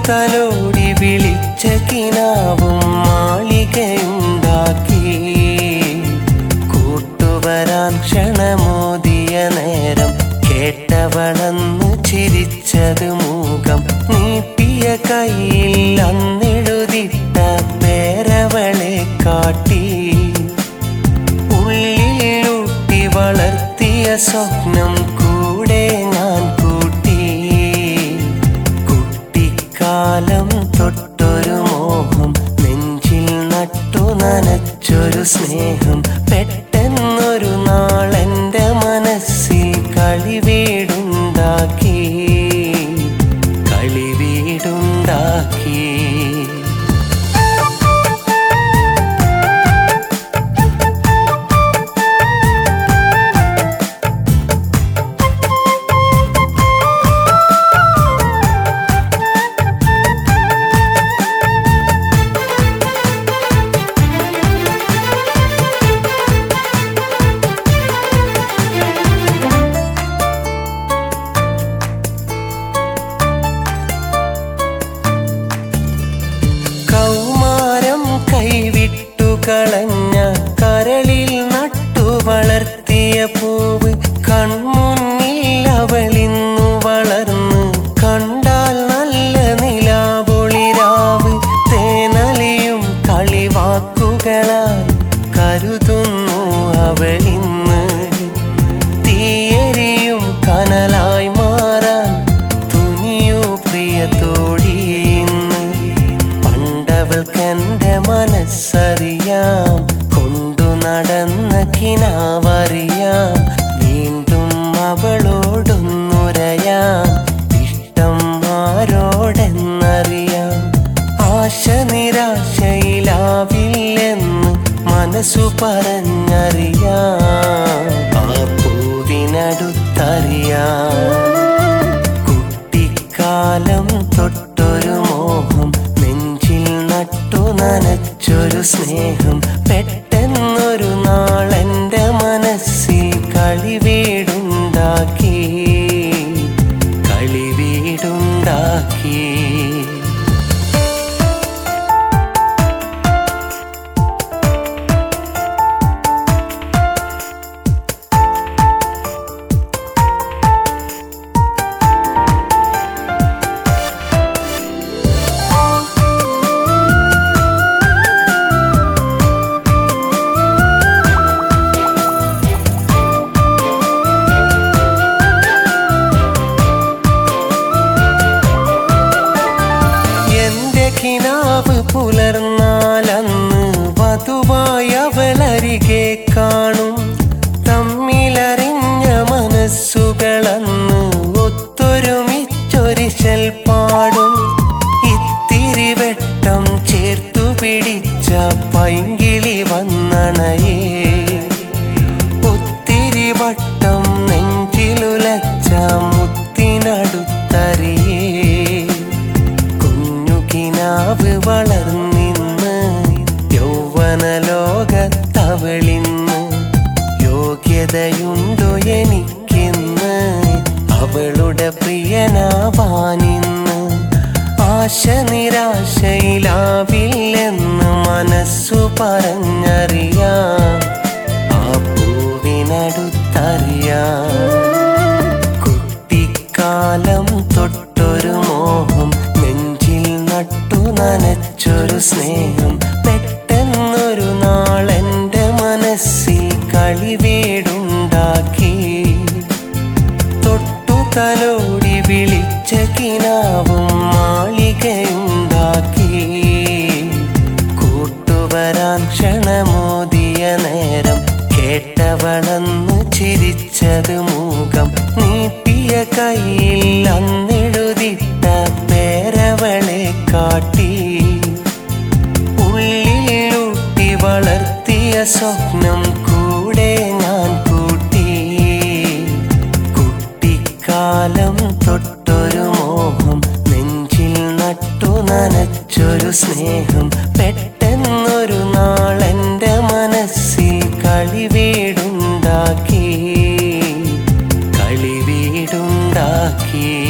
തലോടി വിളിച്ച കിനാവും മാളികയുണ്ടാക്കി കൂട്ടുവരാൻ ക്ഷണമോദിയ നേരം കേട്ടവളന്ന് ചിരിച്ചത് മൂകം നീട്ടിയ കയ്യിൽ അന്നെഴുതിട്ട പേരവളെ കാട്ടി ഉള്ളിലൂട്ടി വളർത്തിയ സ്വപ്നം കൂടെ ഞാൻ കൂട്ടി കുട്ടിക്കാലം തൊട്ടൊരു മോഹം നെഞ്ചിൽ നട്ടു നനച്ചൊരു സ്നേഹം പെട്ടെന്നൊരു നാളെന്റെ മനസ്സിൽ കളിവീടുണ്ടാക്കി കളിവീടുണ്ടാക്കി കൗമാരം കൈവിട്ടു കളഞ്ഞ കരളിൽ നട്ടു വളർത്തിയ പൂവ് കൺമുന്നിൽ അവളിന്നു വളർന്നു കണ്ടാൽ നല്ല നിലാവൊളിരാവ് തേനലിയും കളിവാക്കുകളാൽ കരുതുന്നു അവളിന്ന് തീയരിയും കനലായി മാറാൻ തുനിയു പ്രിയത്തോടിയിന്ന് പണ്ടവൾക്കെന്റെ മനസ്സറിയാം കൊണ്ടു നടന്ന കിനാവറിയാം വീണ്ടും അവളോടൊന്നുരയാം ഇഷ്ടം ആരോടെന്നറിയാം ആശ നിരാശയിലാവില്ലെന്ന് മനസ്സു പറഞ്ഞറിയാം ആ പൂവിനടുത്തറിയാം കുട്ടിക്കാലം തൊട്ടൊരു മോഹം നെഞ്ചിൽ നട്ടു നനച്ചൊരു സ്നേഹം പെട്ടെന്നൊരു നാളെന്റെ മനസ്സിൽ കളിവീടുണ്ടാക്കി കളിവീടുണ്ടാക്കി എന്റെ കിനാവ് പുലർന്നാലന്ന് വധുവായി അവളരികെ കാണും തമ്മിലറിഞ്ഞ മനസ്സുകളന്ന് ഒത്തൊരുമിച്ചൊരിശൽ പാടും ഇത്തിരി വെട്ടം ചേർത്തു പിടിച്ച പൈങ്കിളി വന്നണയേ ഒത്തിരി വട്ടം നെഞ്ചിലുലച്ച മുത്തിനടുത്തറിയേ കുഞ്ഞുകിനാവ് വളർന്നിന്ന് യൗവന ലോകത്തവളിന്ന് യോഗ്യതയുണ്ടോ എനിക്കിന്ന് അവളുടെ പ്രിയനാവാനിന്ന് ആശ നിരാശയിലാവില്ലെന്ന് മനസ്സു പറഞ്ഞറിയാം ആ പൂവിനടുത്തറിയാം കുട്ടിക്കാലം തൊട്ടൊരു മോഹം നെഞ്ചിൽ നട്ടു നനച്ചൊരു സ്നേഹം പെട്ടെന്നൊരു നാളെന്റെ മനസ്സിൽ കളിവീടുണ്ടാക്കി തൊട്ടു തലോടി വിളിച്ച കിനാവും മാളികയുണ്ടാക്കി കൂട്ടുവരാൻ ക്ഷണമോദിയ നേരം കേട്ടവളന്ന് ചിരിച്ചത് മൂകം നീട്ടിയ കയ്യിൽ അന്നെഴുതിട്ട പേരവളെ കാട്ടി ഉള്ളിലൂട്ടി വളർത്തിയ സ്വപ്നം കൂടെ ഞാൻ കൂട്ടി കുട്ടിക്കാലം തൊട്ടൊരു മോഹം നെഞ്ചിൽ നട്ടു നനച്ചൊരു സ്നേഹം പെട്ടെന്നൊരു നാളെന്റെ മനസ്സിൽ കളിവീടുണ്ടാക്കി കളിവീടുണ്ടാക്കി